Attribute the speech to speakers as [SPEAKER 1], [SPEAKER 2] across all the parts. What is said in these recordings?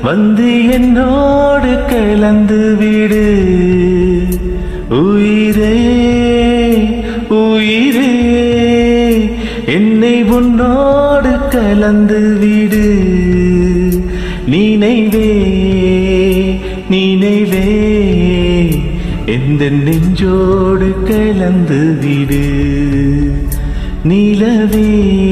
[SPEAKER 1] வந்து என்னோடு கலந்து விடு உயிரே உயிரே என்னை உன்னோடு கலந்து விடு நினைவே நினைவே எந்த நெஞ்சோடு கலந்து விடு நிலவே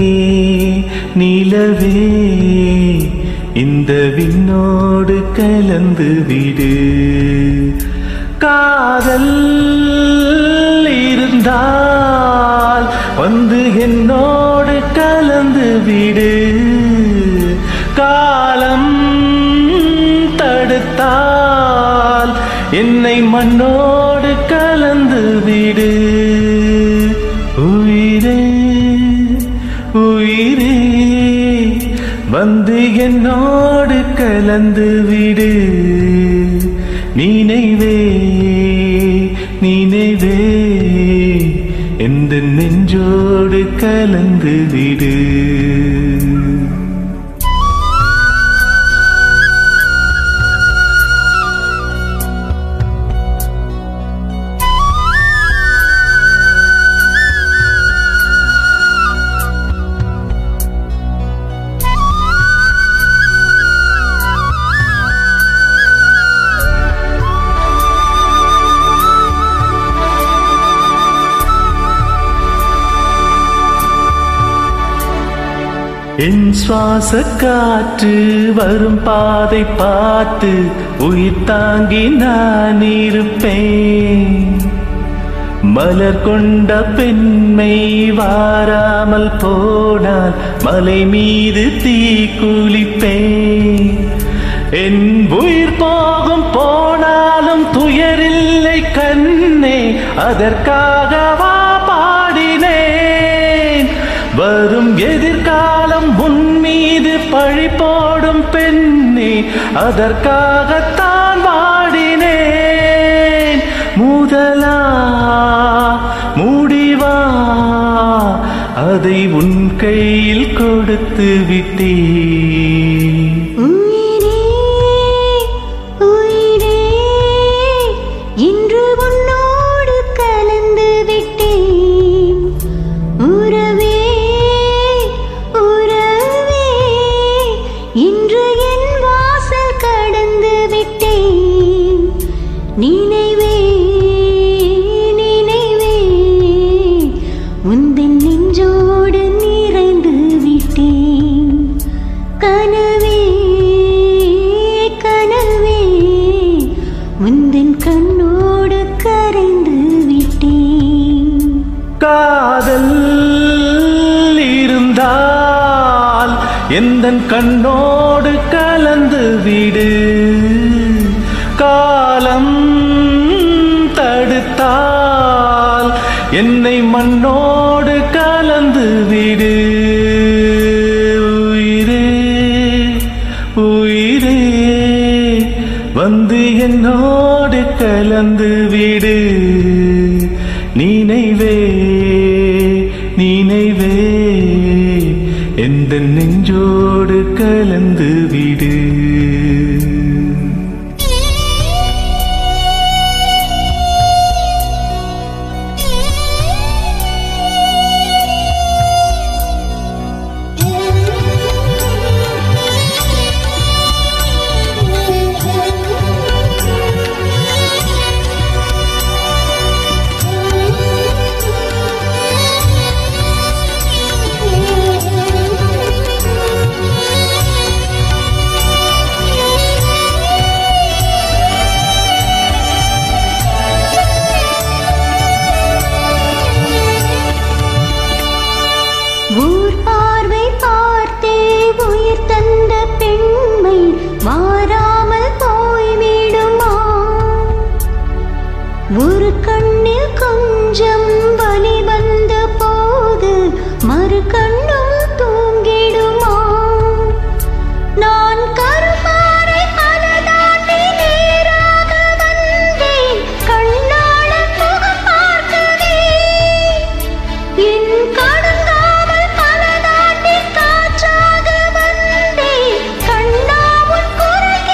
[SPEAKER 1] நிலவே இந்த விண்ணோடு கலந்து விடு காதல் இருந்தால் வந்து என்னோடு கலந்து விடு காலம் தடுத்தால் என்னை மண்ணோடு கலந்து விடு உயிரே உயிரே வந்து என்னோடு கலந்து விடு நினைவே நினைவே எந்த நெஞ்சோடு கலந்து விடு என் சுவாச காற்று வரும் பாதை பார்த்து உயிர் தாங்கி நான் இருப்பேன் மலர் கொண்ட பெண்மை வாராமல் போனால் மலை மீது தீ குளிப்பேன் என் உயிர் போகும் போனாலும் துயரில்லை கண்ணே அதற்காகவா பாடினேன் வரும் எதிர்காலம் உன் மீது பழி போடும் பெண்ணே அதற்காகத்தான் வாடினேன் முதலா முடிவா அதை உன் கையில் கொடுத்து விட்டேன்
[SPEAKER 2] உயிரே உயிரே இன்று உன்னோடு கலந்து விட்டேன் உறவே உறவே இன்று என் வாசல் கடந்து விட்டேன் நினைவே நினைவே உந்தன் நெஞ்சோடு நிறைந்து விட்டேன் கனவே கனவே முந்தின் கண்ணோடு கரைந்து விட்டேன்
[SPEAKER 1] காதல் இருந்தால் எந்த கண்ணோடு கலந்து விடு காலம் தடுத்தால் என்னை மண்ணோடு கலந்து விடு உயிரே உயிரே வந்து என்னோடு கலந்து விடு நினைவே நினைவே எந்த நெஞ்சோடு கலந்து விடு
[SPEAKER 2] ஊர் பார்வை பார்த்தே உயிர் தந்த பெண்மை மாறாமல் போய்விடுமா ஒரு கண்ணில் கொஞ்சம் வலி வந்த போது மறு கண்ணும் தூங்கிடுமா நான் கருப்பாறை பல தாண்டி நேராக வந்தேன் கண்ணால முகம் பார்க்கவே என் கடுங்காமல் பல தாண்டி காற்றாக வந்தேன் கண்ணா உன் குரல்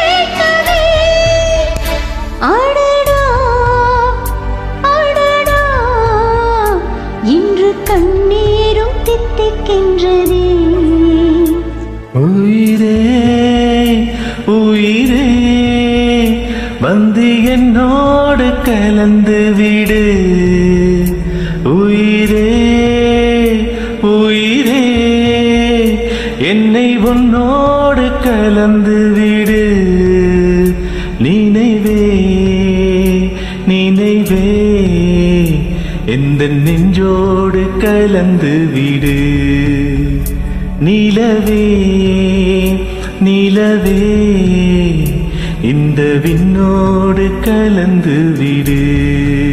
[SPEAKER 1] வந்து என்னோடு கலந்து விடு உயிரே உயிரே என்னை உன்னோடு கலந்து விடு நினைவே நினைவே எந்த நெஞ்சோடு கலந்து விடு நிலவே நிலவே இந்த விண்ணோடு கலந்து விடு